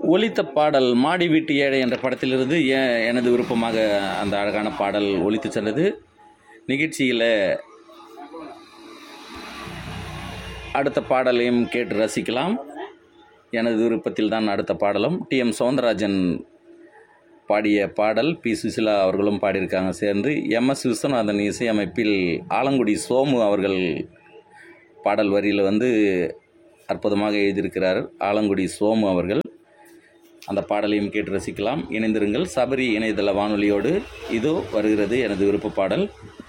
ஒலித்த பாடல் மாடி வீட்டு ஏழை என்ற படத்திலிருந்து ஏன் எனது விருப்பமாக அந்த அழகான பாடல் ஒலித்து சென்றது நிகழ்ச்சியில் அடுத்த பாடலையும் கேட்டு ரசிக்கலாம் எனது விருப்பத்தில் தான் அடுத்த பாடலும் டி எம் சவுந்தரராஜன் பாடிய பாடல் பி சுசிலா அவர்களும் பாடியிருக்காங்க சேர்ந்து எம் எஸ் விஸ்வநாதன் இசையமைப்பில் ஆலங்குடி சோமு அவர்கள் பாடல் வரியில் வந்து அற்புதமாக எழுதியிருக்கிறார் ஆலங்குடி சோமு அவர்கள் அந்த பாடலையும் கேட்டு ரசிக்கலாம் இணைந்திருங்கள் சபரி இணையதள வானொலியோடு இதோ வருகிறது எனது விருப்ப பாடல்